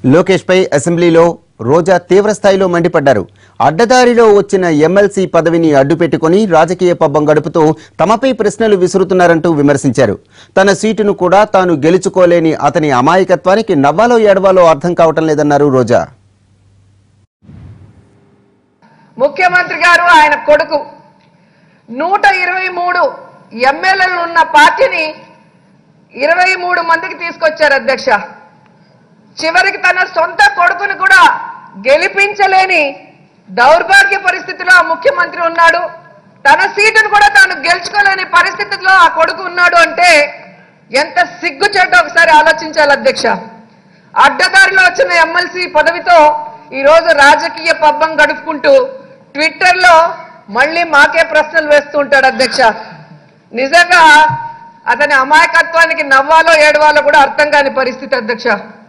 లోకేష్ పై అసెంబ్లీలో రోజా తీవ్రస్థాయిలో మండిపడ్డారు అడ్డదారిలో వచ్చిన ఎమ్మెల్సీ పదవిని అడ్డుపెట్టుకుని రాజకీయ పబ్బం గడుపుతూ తమపై ప్రశ్నలు విసురుతున్నారంటూ విమర్శించారు తన సీటును కూడా తాను గెలుచుకోలేని అతని అమాయకత్వానికి నవ్వాలో ఏడవాలో అర్థం కావటం లేదన్నారు రోజా ముఖ్యమంత్రి గారు ఆయన కొడుకు నూట ఇరవై మూడు ఎమ్మెల్యేలు ఉన్న పార్టీని ఇరవై మూడు మందికి తీసుకొచ్చారు అధ్యక్ష చివరికి తన సొంత కొడుకుని కూడా గెలిపించలేని దౌర్భాగ్య పరిస్థితిలో ఆ ముఖ్యమంత్రి ఉన్నాడు తన సీటును కూడా తాను గెలుచుకోలేని పరిస్థితిలో ఆ కొడుకు ఉన్నాడు అంటే ఎంత సిగ్గుచేటో ఒకసారి ఆలోచించాలి అధ్యక్ష అడ్డదారిలో వచ్చిన ఎమ్మెల్సీ పదవితో ఈ రోజు రాజకీయ పబ్బం గడుపుకుంటూ ట్విట్టర్లో మళ్ళీ మాకే ప్రశ్నలు వేస్తూ ఉంటాడు అధ్యక్ష నిజంగా అతని అమాయకత్వానికి నవ్వాలో ఏడవాలో కూడా అర్థం కాని పరిస్థితి అధ్యక్ష